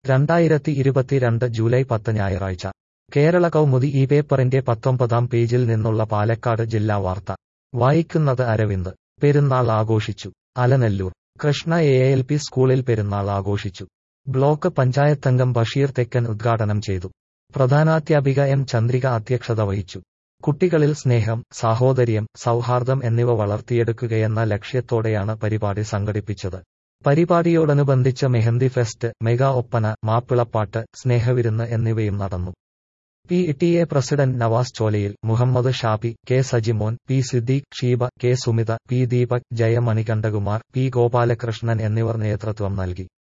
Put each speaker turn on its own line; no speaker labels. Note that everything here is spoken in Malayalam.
രണ്ടായിരത്തി ഇരുപത്തിരണ്ട് ജൂലൈ പത്ത് ഞായറാഴ്ച കേരള കൗമുദി ഈ പേപ്പറിന്റെ പത്തൊമ്പതാം പേജിൽ നിന്നുള്ള പാലക്കാട് ജില്ലാ വാർത്ത വായിക്കുന്നത് അരവിന്ദ് പെരുന്നാൾ ആഘോഷിച്ചു Alanallur Krishna A L P സ്കൂളിൽ പെരുന്നാൾ ആഘോഷിച്ചു ബ്ലോക്ക് പഞ്ചായത്തംഗം ബഷീർ തെക്കൻ ഉദ്ഘാടനം ചെയ്തു പ്രധാനാധ്യാപിക എം ചന്ദ്രിക അധ്യക്ഷത വഹിച്ചു കുട്ടികളിൽ സ്നേഹം സാഹോദര്യം സൗഹാർദ്ദം എന്നിവ വളർത്തിയെടുക്കുകയെന്ന ലക്ഷ്യത്തോടെയാണ് പരിപാടി സംഘടിപ്പിച്ചത് പരിപാടിയോടനുബന്ധിച്ച് മെഹന്തി ഫെസ്റ്റ് മെഗാ ഒപ്പന മാപ്പിളപ്പാട്ട് സ്നേഹവിരുന്ന് എന്നിവയും നടന്നു P T A president Navas Cholayil Muhammed Shabi K Sajimon P Siddique Sheeba K Sumitha P Deepak Jayamanikandakumar P Gopalakrishnan എന്നിവർ നേതൃത്വം നൽകി